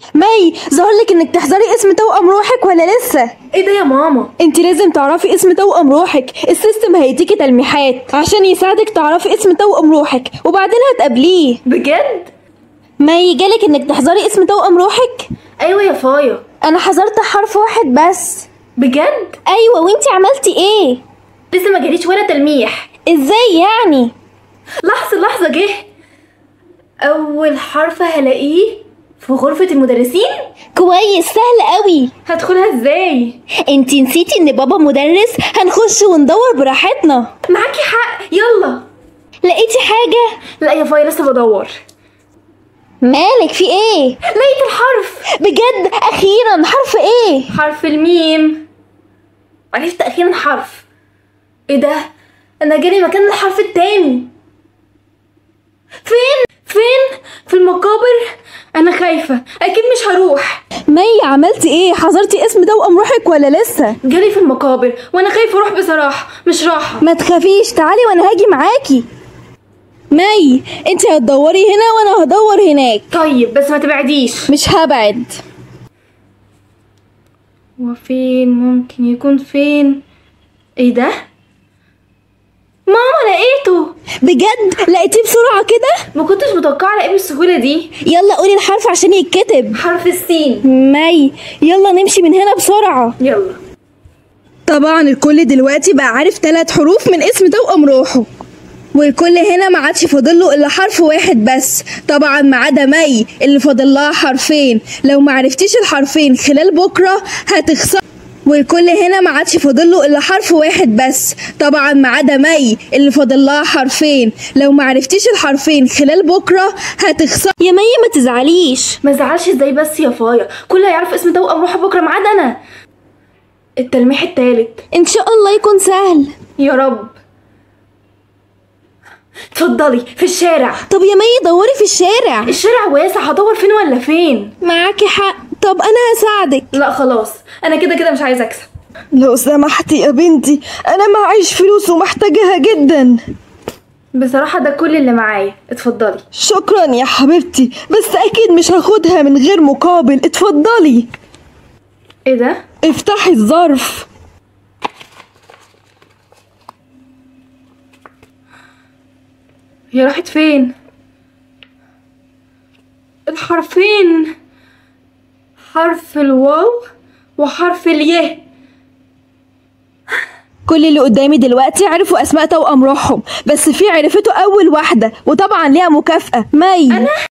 مي ظهر لك انك تحذري اسم توأم روحك ولا لسه ايه ده يا ماما انت لازم تعرفي اسم توأم روحك السيستم هيديكي تلميحات عشان يساعدك تعرفي اسم توأم روحك وبعدين هتقابليه بجد مي جالك انك تحذري اسم توأم روحك ايوه يا فايا انا حذرت حرف واحد بس بجد ايوه وانتي عملتي ايه لسه ما جاليش ولا تلميح ازاي يعني لحظه لحظه جه اول حرف هلاقيه في غرفه المدرسين كويس سهل قوي هدخلها ازاي انتي نسيتي ان بابا مدرس هنخش وندور براحتنا معاكي حق يلا لقيتي حاجة لا يا فايا لسه بدور مالك في ايه لقيت الحرف بجد اخيرا حرف ايه حرف الميم عرفت اخيرا حرف ايه ده انا جالي مكان الحرف التاني فين فين في المقابر انا خايفه اكيد مش هروح مي عملتي ايه حذرتي اسم توأم روحك ولا لسه جالي في المقابر وانا خايفه اروح بصراحه مش راحه ما تخافيش تعالي وانا هاجي معاكي مي انت هتدوري هنا وانا هدور هناك طيب بس ما تبعديش مش هبعد وفين ممكن يكون فين ايه ده ماما لقيته بجد لقيتيه بسرعة كده ما كنتش متوقعه الاقيه بالسهوله دي يلا قولي الحرف عشان يتكتب حرف السين مي يلا نمشي من هنا بسرعة يلا طبعا الكل دلوقتي بقى عارف ثلاث حروف من اسم توأم روحه والكل هنا ما عادش فاضل له الا حرف واحد بس طبعا ما عدا مي اللي فاضل لها حرفين لو ما عرفتيش الحرفين خلال بكره هتخسر والكل هنا ما عادش فاضل له الا حرف واحد بس طبعا ما عدا مي اللي فاضل لها حرفين لو ما عرفتيش الحرفين خلال بكره هتخسر يا مي ما تزعليش ما زعلش ازاي بس يا فايا كل هيعرف اسم توأم روحه بكره ما عدا انا التلميح التالت ان شاء الله يكون سهل يا رب اتفضلي في الشارع طب يا مي دوري في الشارع الشارع واسع هدور فين ولا فين معاكي حق طب انا هساعدك لا خلاص انا كده كده مش عايزه اكسب لو سمحتي يا بنتي انا معيش فلوس ومحتاجاها جدا بصراحه ده كل اللي معايا اتفضلي شكرا يا حبيبتي بس اكيد مش هاخدها من غير مقابل اتفضلي ايه ده افتحي الظرف هي راحت فين الحرفين حرف الواو وحرف اليه كل اللي قدامي دلوقتي عرفوا اسماء توأم روحهم بس في عرفته اول واحده وطبعا ليها مكافأة مي انا